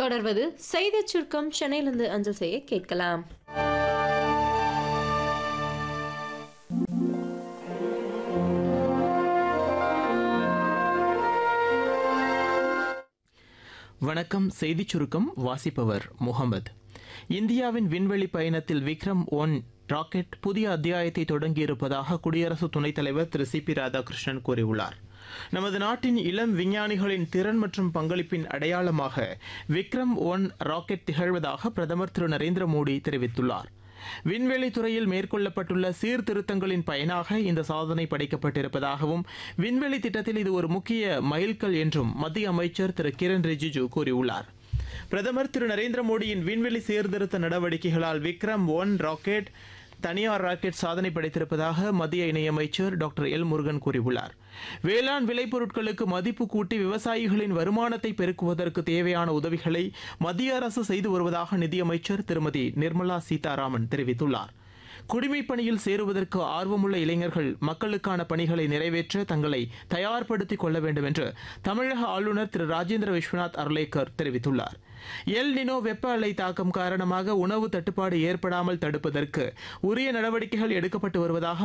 தொடர்வது செய்திச் சுருக்கம் சென்னையிலிருந்து அஞ்சல் செய்ய கேட்கலாம் வணக்கம் செய்திச் சுருக்கம் வாசிப்பவர் முகமது இந்தியாவின் விண்வெளி பயணத்தில் விக்ரம் ஒன் ராக்கெட் புதிய அத்தியாயத்தை தொடங்கியிருப்பதாக குடியரசு துணைத் தலைவர் திரு சி பி ராதாகிருஷ்ணன் கூறியுள்ளார் நமது நாட்டின் இளம் விஞ்ஞானிகளின் திறன் மற்றும் பங்களிப்பின் அடையாளமாக விக்ரம் ஒன் ராக்கெட் திகழ்வதாக பிரதமர் திரு நரேந்திர மோடி தெரிவித்துள்ளார் விண்வெளி துறையில் மேற்கொள்ளப்பட்டுள்ள சீர்திருத்தங்களின் பயனாக இந்த சாதனை படைக்கப்பட்டிருப்பதாகவும் விண்வெளி திட்டத்தில் இது ஒரு முக்கிய மைல்கல் என்றும் மத்திய அமைச்சர் திரு கிரண் ரிஜிஜு கூறியுள்ளார் பிரதமர் திரு நரேந்திர மோடியின் விண்வெளி சீர்திருத்த நடவடிக்கைகளால் விக்ரம் ஒன் ராக்கெட் தனியார் ராக்கெட் சாதனை படைத்திருப்பதாக மத்திய இணையமைச்சர் டாக்டர் எல் முருகன் கூறியுள்ளார் வேளாண் விளைபொருட்களுக்கு மதிப்பு கூட்டி விவசாயிகளின் வருமானத்தை பெருக்குவதற்கு தேவையான உதவிகளை மத்திய அரசு செய்து வருவதாக நிதியமைச்சர் திருமதி நிர்மலா சீதாராமன் தெரிவித்துள்ளார் குடிமைப் பணியில் சேருவதற்கு ஆர்வமுள்ள இளைஞர்கள் மக்களுக்கான பணிகளை நிறைவேற்ற தங்களை தயார்படுத்திக் கொள்ள வேண்டும் என்று தமிழக ஆளுநர் திரு ராஜேந்திர விஸ்வநாத் அர்லேக்கர் தெரிவித்துள்ளார் எல் நினோ வெப்ப அலை தாக்கம் காரணமாக உணவு தட்டுப்பாடு ஏற்படாமல் தடுப்பதற்கு உரிய நடவடிக்கைகள் எடுக்கப்பட்டு வருவதாக